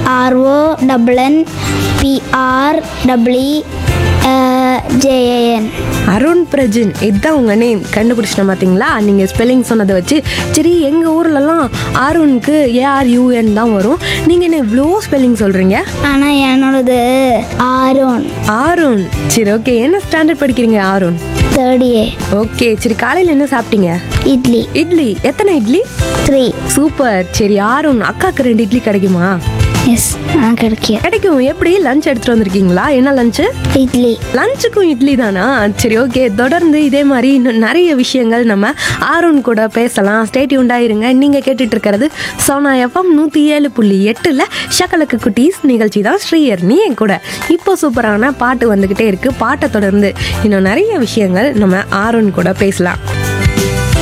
RO double N P R double E J A N Arun Prajin இதுதான் உங்க name கண்டுபிடிச்சிட்டேன் பார்த்தீங்களா நீங்க ஸ்பெல்லிங் சொன்னதை வச்சு சரி எங்க ஊர்லலாம் அருணுக்கு ஏஆர்யூஎன் தான் வரும் நீங்க என்ன இவ்வளோ ஸ்பெல்லிங் சொல்றீங்க ஆனால் என்னோடது ஆரோன் ஆருண் சரி ஓகே என்ன ஸ்டாண்டர்ட் படிக்கிறீங்க ஆருண் தேர்ட் ஏ ஓகே சரி காலையில் என்ன சாப்பிட்டீங்க இட்லி இட்லி எத்தனை இட்லி த்ரீ சூப்பர் சரி ஆருண் அக்காக்கு ரெண்டு இட்லி கிடைக்குமா எஸ் நான் கிடைக்கிய கிடைக்கும் எப்படி லஞ்ச் எடுத்துட்டு வந்திருக்கீங்களா என்ன லஞ்சு இட்லி லஞ்சுக்கும் இட்லி தானா சரி ஓகே தொடர்ந்து இதே மாதிரி இன்னும் நிறைய விஷயங்கள் நம்ம ஆருண் கூட பேசலாம் ஸ்டேட் உண்டாயிருங்க நீங்கள் கேட்டுட்டு இருக்கிறது சோனா எஃப்எம் நூற்றி ஏழு புள்ளி எட்டில் ஷக்கலக்கு குட்டீஸ் நிகழ்ச்சி தான் ஸ்ரீயர் நீ என் கூட இப்போ சூப்பரான பாட்டு வந்துக்கிட்டே இருக்கு பாட்டை தொடர்ந்து இன்னும் நிறைய விஷயங்கள் நம்ம ஆருண் கூட பேசலாம்